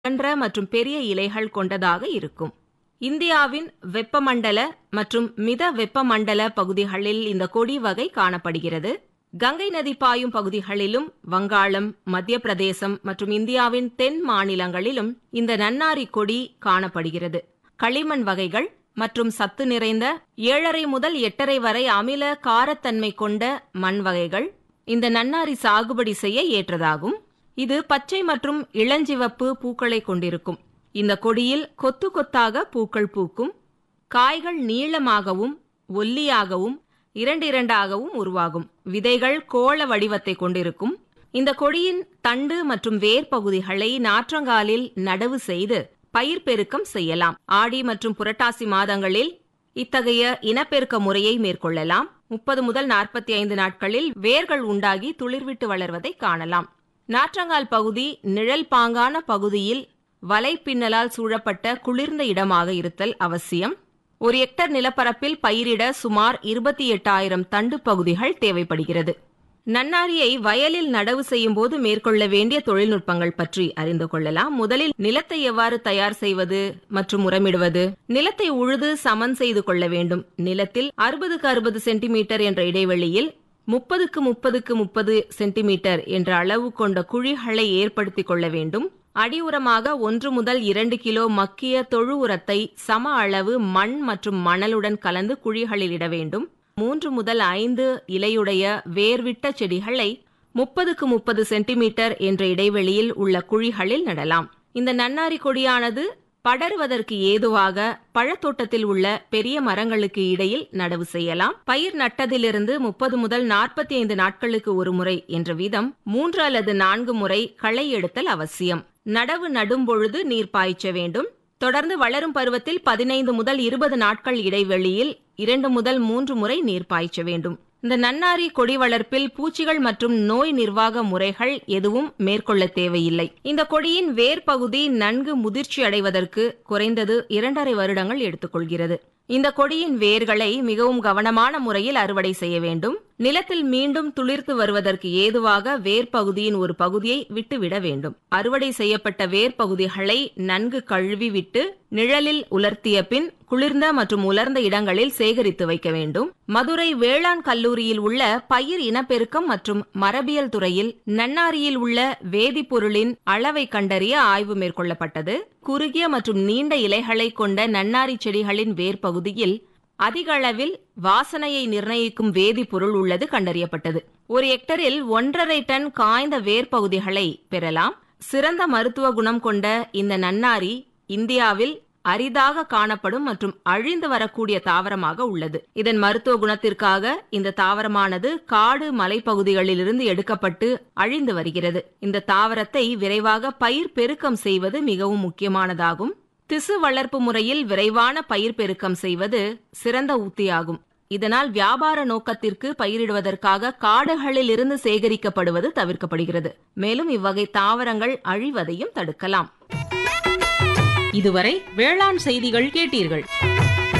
அகன்ற மற்றும் பெரிய இலைகள் கொண்டதாக இருக்கும் இந்தியாவின் வெப்பமண்டல மற்றும் மித வெப்பமண்டல பகுதிகளில் இந்த கொடி வகை காணப்படுகிறது கங்கை நதி பாயும் பகுதிகளிலும் வங்காளம் மத்திய பிரதேசம் மற்றும் இந்தியாவின் தென் மாநிலங்களிலும் இந்த நன்னாரி கொடி காணப்படுகிறது களிமண் வகைகள் மற்றும் சத்து நிறைந்த ஏழரை முதல் எட்டரை வரை அமில காரத்தன்மை கொண்ட மண் வகைகள் இந்த நன்னாரி சாகுபடி செய்ய ஏற்றதாகும் இது பச்சை மற்றும் இளஞ்சிவப்பு பூக்களை கொண்டிருக்கும் இந்த கொடியில் கொத்து கொத்தாக பூக்கள் பூக்கும் காய்கள் நீளமாகவும் ஒல்லியாகவும் இரண்டு இரண்டாகவும் உருவாகும் விதைகள் கோள வடிவத்தை கொண்டிருக்கும் இந்த கொடியின் தண்டு மற்றும் வேர் பகுதிகளை நாற்றங்காலில் நடவு செய்து பயிர் பெருக்கம் செய்யலாம் ஆடி மற்றும் புரட்டாசி மாதங்களில் இத்தகைய இனப்பெருக்க முறையை மேற்கொள்ளலாம் முப்பது முதல் நாற்பத்தி ஐந்து நாட்களில் வேர்கள் உண்டாகி துளிர்விட்டு வளர்வதை காணலாம் நாற்றங்கால் பகுதி நிழல் பாங்கான பகுதியில் வலை பின்னலால் சூழப்பட்ட குளிர்ந்த இடமாக இருத்தல் அவசியம் ஒரு ஹெக்டர் நிலப்பரப்பில் பயிரிட சுமார் இருபத்தி எட்டாயிரம் தண்டு பகுதிகள் தேவைப்படுகிறது நன்னாரியை வயலில் நடவு செய்யும் போது மேற்கொள்ள வேண்டிய தொழில்நுட்பங்கள் பற்றி அறிந்து கொள்ளலாம் முதலில் நிலத்தை எவ்வாறு தயார் செய்வது மற்றும் உரமிடுவது நிலத்தை உழுது சமன் செய்து கொள்ள வேண்டும் நிலத்தில் அறுபதுக்கு அறுபது சென்டிமீட்டர் என்ற இடைவெளியில் முப்பதுக்கு முப்பதுக்கு முப்பது சென்டிமீட்டர் என்ற அளவு கொண்ட குழிகளை ஏற்படுத்திக் கொள்ள வேண்டும் அடி உரமாக ஒன்று முதல் இரண்டு கிலோ மக்கிய தொழு உரத்தை சம அளவு மண் மற்றும் மணலுடன் கலந்து குழிகளில் இட வேண்டும் மூன்று முதல் ஐந்து இலையுடைய வேர்விட்ட செடிகளை முப்பதுக்கு முப்பது சென்டிமீட்டர் என்ற இடைவெளியில் உள்ள குழிகளில் நடலாம் இந்த நன்னாரி கொடியானது படருவதற்கு ஏதுவாக பழத்தோட்டத்தில் உள்ள பெரிய மரங்களுக்கு இடையில் நடவு செய்யலாம் பயிர் நட்டதிலிருந்து முப்பது முதல் நாற்பத்தி ஐந்து நாட்களுக்கு ஒரு முறை என்ற வீதம் மூன்று அல்லது நான்கு முறை களை எடுத்தல் அவசியம் நடவு நடும் பொழுது நீர் பாய்ச்ச வேண்டும் தொடர்ந்து வளரும் பருவத்தில் பதினைந்து முதல் இருபது நாட்கள் இடைவெளியில் இரண்டு முதல் மூன்று முறை நீர் பாய்ச்ச வேண்டும் இந்த நன்னாரி கொடி வளர்ப்பில் பூச்சிகள் மற்றும் நோய் நிர்வாக முறைகள் எதுவும் மேற்கொள்ள தேவையில்லை இந்த கொடியின் வேர் பகுதி நன்கு முதிர்ச்சி அடைவதற்கு குறைந்தது இரண்டரை வருடங்கள் எடுத்துக்கொள்கிறது இந்த கொடியின் வேர்களை மிகவும் கவனமான முறையில் அறுவடை செய்ய வேண்டும் நிலத்தில் மீண்டும் துளிர்த்து வருவதற்கு ஏதுவாக வேர் பகுதியின் ஒரு பகுதியை விட்டுவிட வேண்டும் அறுவடை செய்யப்பட்ட வேர் பகுதிகளை நன்கு கழுவி விட்டு நிழலில் உலர்த்திய பின் குளிர்ந்த மற்றும் உலர்ந்த இடங்களில் சேகரித்து வைக்க வேண்டும் மதுரை வேளாண் கல்லூரியில் உள்ள பயிர் இனப்பெருக்கம் மற்றும் மரபியல் துறையில் நன்னாரியில் உள்ள வேதிப்பொருளின் அளவை கண்டறிய ஆய்வு மேற்கொள்ளப்பட்டது குறுகிய மற்றும் நீண்ட இலைகளை கொண்ட நன்னாரி செடிகளின் வேர் பகுதியில் அதிக அளவில் வாசனையை நிர்ணயிக்கும் வேதிப்பொருள் உள்ளது கண்டறியப்பட்டது ஒரு ஹெக்டரில் ஒன்றரை டன் காய்ந்த வேர் பகுதிகளை பெறலாம் சிறந்த மருத்துவ குணம் கொண்ட இந்த நன்னாரி இந்தியாவில் அரிதாக காணப்படும் மற்றும் அழிந்து வரக்கூடிய தாவரமாக உள்ளது இதன் மருத்துவ குணத்திற்காக இந்த தாவரமானது காடு மலைப்பகுதிகளிலிருந்து எடுக்கப்பட்டு அழிந்து வருகிறது இந்த தாவரத்தை விரைவாக பயிர் பெருக்கம் செய்வது மிகவும் முக்கியமானதாகும் திசு வளர்ப்பு முறையில் விரைவான பயிர் பெருக்கம் செய்வது சிறந்த உத்தியாகும் இதனால் வியாபார நோக்கத்திற்கு பயிரிடுவதற்காக காடுகளில் இருந்து சேகரிக்கப்படுவது தவிர்க்கப்படுகிறது மேலும் இவ்வகை தாவரங்கள் அழிவதையும் தடுக்கலாம் இதுவரை வேளாண் செய்திகள் கேட்டீர்கள்